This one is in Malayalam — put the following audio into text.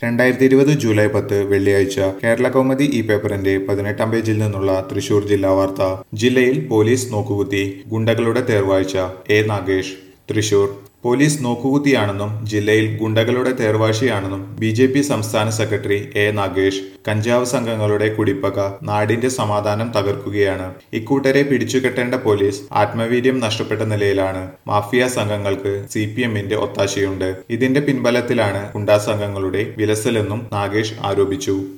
രണ്ടായിരത്തി ഇരുപത് ജൂലൈ പത്ത് വെള്ളിയാഴ്ച കേരള കൗമുദി ഈ പേപ്പറിന്റെ പതിനെട്ടാം പേജിൽ നിന്നുള്ള തൃശൂർ ജില്ലാ വാർത്ത ജില്ലയിൽ പോലീസ് നോക്കുകുത്തി ഗുണ്ടകളുടെ തേർവാഴ്ച എ നാഗേഷ് തൃശൂർ പോലീസ് നോക്കുകുത്തിയാണെന്നും ജില്ലയിൽ ഗുണ്ടകളുടെ തേർവാഴ്ചയാണെന്നും ബി ജെ പി സംസ്ഥാന സെക്രട്ടറി എ നാഗേഷ് കഞ്ചാവ് സംഘങ്ങളുടെ കുടിപ്പക നാടിന്റെ സമാധാനം തകർക്കുകയാണ് ഇക്കൂട്ടരെ പിടിച്ചുകെട്ടേണ്ട പോലീസ് ആത്മവീര്യം നഷ്ടപ്പെട്ട നിലയിലാണ് മാഫിയ സംഘങ്ങൾക്ക് സി പി എമ്മിന്റെ ഒത്താശയുണ്ട് ഇതിന്റെ പിൻബലത്തിലാണ് ഗുണ്ടാ സംഘങ്ങളുടെ വിലസലെന്നും നാഗേഷ് ആരോപിച്ചു